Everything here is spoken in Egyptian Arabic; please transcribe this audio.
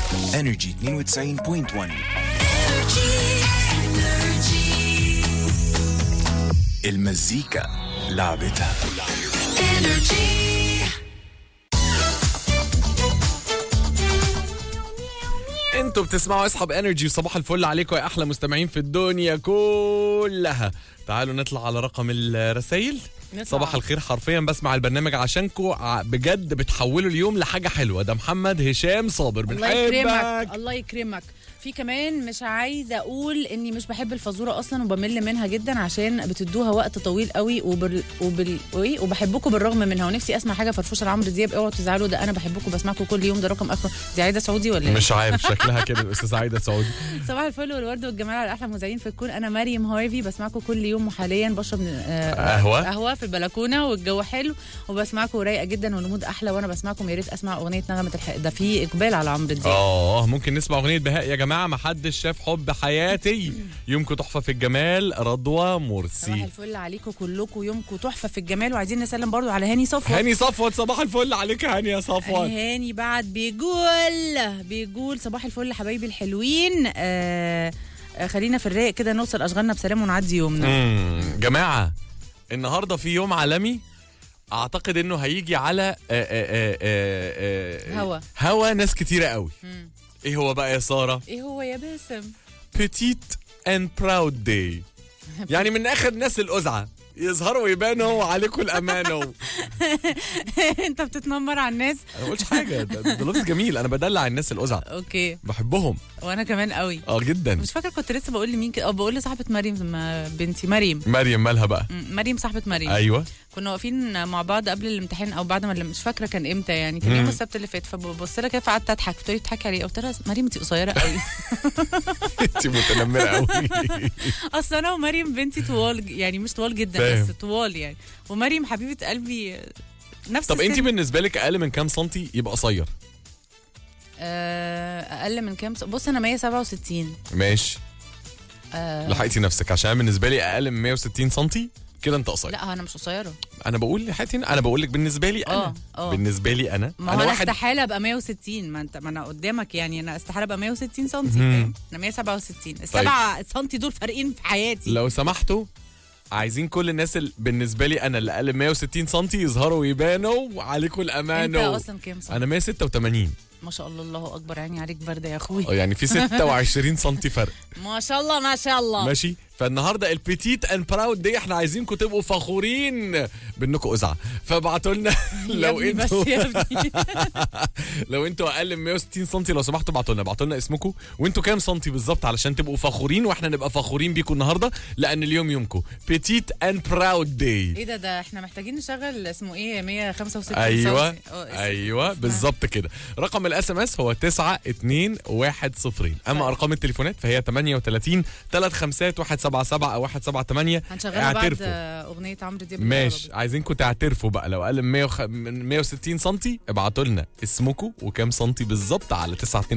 انرجي 92.1 المزيكا لعبتها انتوا بتسمعوا اصحاب انرجي وصباح الفل عليكم يا احلى مستمعين في الدنيا كلها تعالوا نطلع على رقم الرسايل نطلع. صباح الخير حرفيا بسمع البرنامج عشانكم ع- بجد بتحولوا اليوم لحاجه حلوه ده محمد هشام صابر الله يكرمك بنحبك الله يكرمك في كمان مش عايزه اقول اني مش بحب الفزوره اصلا وبمل منها جدا عشان بتدوها وقت طويل قوي وبال... وبال... وإيه؟ وبحبكم بالرغم منها ونفسي اسمع حاجه فرفوشه لعمرو دياب اوعوا تزعلوا ده انا بحبكم بسمعكم كل يوم ده رقم اخره دي عايده سعودي ولا ايه؟ مش عارف شكلها كده الاستاذ عايده سعودي صباح الفل والورد والجمال على احلى مذيعين في الكون انا مريم هارفي بسمعكم كل يوم وحاليا بشرب من- آه، قهوة؟ قهوه في البلكونه والجو حلو وبسمعكم رايقه جدا والمود احلى وانا بسمعكم يا ريت اسمع اغنيه نغمه الحق ده في اقبال على عمرو دياب اه ممكن نسمع اغنيه بهاء يا جماعه ما حدش شاف حب حياتي يومكم تحفه في الجمال رضوى صباح مرسي الفل عليكم كلكم يومكم تحفه في الجمال وعايزين نسلم برضو على هاني صفوت هاني صفوت صباح الفل عليك يا هاني يا صفوت هاني بعد بيقول بيقول صباح الفل حبايبي الحلوين آه آه خلينا في الرايق كده نوصل اشغالنا بسلام ونعدي يومنا امم جماعه النهارده في يوم عالمي اعتقد انه هيجي على آه، آه، آه، آه، هوا. هوا ناس كتيره قوي مم. ايه هو بقى يا ساره ايه هو يا باسم بيتيت اند براود داي يعني من اخر ناس القزعه يظهروا ويبانوا عليكم الامانه انت بتتنمر على الناس انا ما قلتش حاجه ده, ده لبس جميل انا بدلع الناس القزعه اوكي بحبهم وانا كمان قوي اه جدا مش فاكره كنت لسه بقول لمين كده اه بقول لصاحبه مريم ما- بنتي مريم مريم مالها بقى م- مريم صاحبه مريم ايوه كنا واقفين مع بعض قبل الامتحان او بعد ما مش فاكره كان امتى يعني كان يوم مم. السبت اللي فات فببص لها كده فقعدت اضحك قلت لي بتضحكي عليه قلت لها مريم انت قصيره قوي انت متنمره قوي اصل انا ومريم بنتي طوال يعني مش طوال جدا فاهم. بس طوال يعني ومريم حبيبه قلبي نفس طب انت السن. بالنسبه لك اقل من كام سنتي يبقى قصير آه، اقل من كام س- بص انا 167 ماشي آه لحقتي نفسك عشان أنا بالنسبه لي اقل من 160 سنتي كده انت قصير لا انا مش قصيره انا بقول لحقتي انا بقول لك بالنسبه لي انا اه اه بالنسبه لي انا ما هو انا انا واحد استحاله ابقى 160 ما انت ما انا قدامك يعني انا استحاله ابقى 160 سم مم. فاهم انا 167 السبعة سم دول فارقين في حياتي لو سمحتوا عايزين كل الناس اللي بالنسبه لي انا اللي اقل من 160 سنتي يظهروا ويبانوا عليكم انت الامانه اصلا كام سم انا 186 ما شاء الله الله اكبر يعني عليك برده يا اخوي اه يعني في 26 سنتي فرق ما شاء الله ما شاء الله ماشي فالنهارده البيتيت اند براود دي احنا عايزينكم تبقوا فخورين بانكم قزعه فابعتوا لنا لو يا ابني انتوا بس يا ابني لو انتوا اقل من 160 سم لو سمحتوا ابعتوا لنا ابعتوا لنا اسمكم وانتوا كام سنتي بالظبط علشان تبقوا فخورين واحنا نبقى فخورين بيكم النهارده لان اليوم يومكم بيتيت اند براود داي ايه ده ده احنا محتاجين نشغل اسمه ايه 165 ايوه سم. اه، اسم- ايوه اسمها. بالظبط كده رقم الاس ام اس هو 9210 اما طيب. ارقام التليفونات فهي 38 35 177 او 178 هنشغلها بعد اعترفوا اه، اغنيه عمرو دياب ماشي عايزينكم تعترفوا بقى لو اقل من 100 وخ... من 160 سم ابعتوا لنا اسمكم وكام سنتي بالظبط على 9